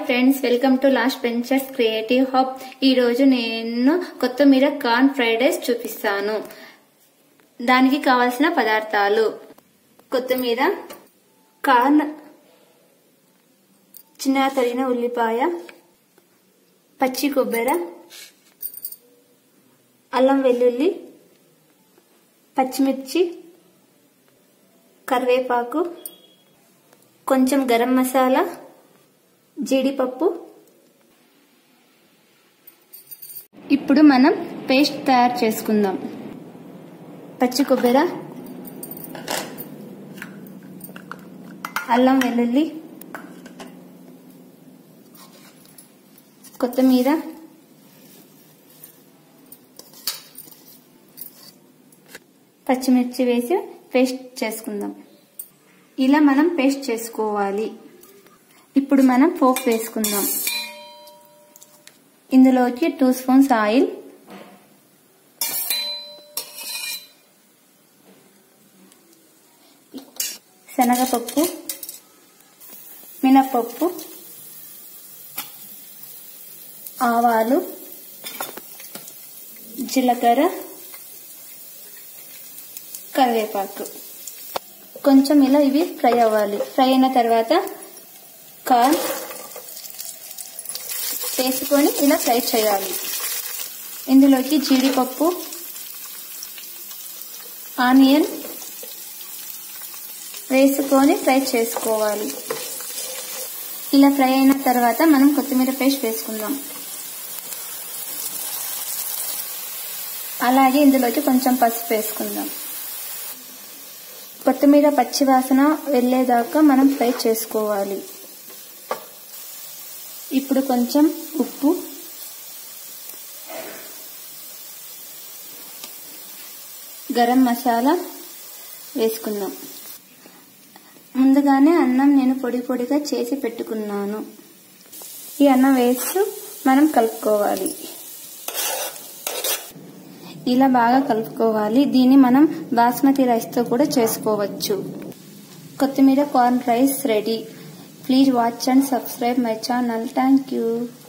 friends welcome to last ventures creative hub ఈ రోజు నేను కొత్తిమీర కార్న్ ఫ్రైడ్ రైస్ చూపిస్తాను దానికి కావలసిన పదార్థాలు కొత్తిమీర కార్న్ చిన్నగా తరిగిన ఉల్లిపాయ పచ్చి కొబ్బరి అల్లం వెల్లుల్లి పచ్చిమిర్చి కరివేపాకు కొంచెం గరం మసాలా జీడిపప్పు ఇప్పుడు మనం పేస్ట్ తయారు చేసుకుందాం పచ్చి కొబ్బరి అల్లం వెల్లుల్లి కొత్తిమీర పచ్చిమిర్చి వేసి పేస్ట్ చేసుకుందాం ఇలా మనం పేస్ట్ చేసుకోవాలి ఇప్పుడు మనం పోపు వేసుకుందాం ఇందులోకి టూ స్పూన్స్ ఆయిల్ శనగపప్పు మినపప్పు ఆవాలు జీలకర్ర కరివేపాకు కొంచెం ఇలా ఇవి ఫ్రై అవ్వాలి ఫ్రై అయిన తర్వాత కార్న్ వేసుకొని ఇలా ఫ్రై చేయాలి ఇందులోకి జీడిపప్పు ఆనియన్ వేసుకొని ఫ్రై చేసుకోవాలి ఇలా ఫ్రై అయిన తర్వాత మనం కొత్తిమీర పేస్ట్ వేసుకుందాం అలాగే ఇందులోకి కొంచెం పసుపు వేసుకుందాం కొత్తిమీర పచ్చివాసన వెళ్ళేదాకా మనం ఫ్రై చేసుకోవాలి ఇప్పుడు కొంచెం ఉప్పు గరం మసాలా వేసుకుందాం ముందుగానే అన్నం నేను పొడి పొడిగా చేసి పెట్టుకున్నాను ఈ అన్నం వేస్తూ మనం కలుపుకోవాలి ఇలా బాగా కలుపుకోవాలి దీన్ని మనం బాస్మతి రైస్తో కూడా చేసుకోవచ్చు కొత్తిమీర corn rice ready please watch and subscribe my channel thank you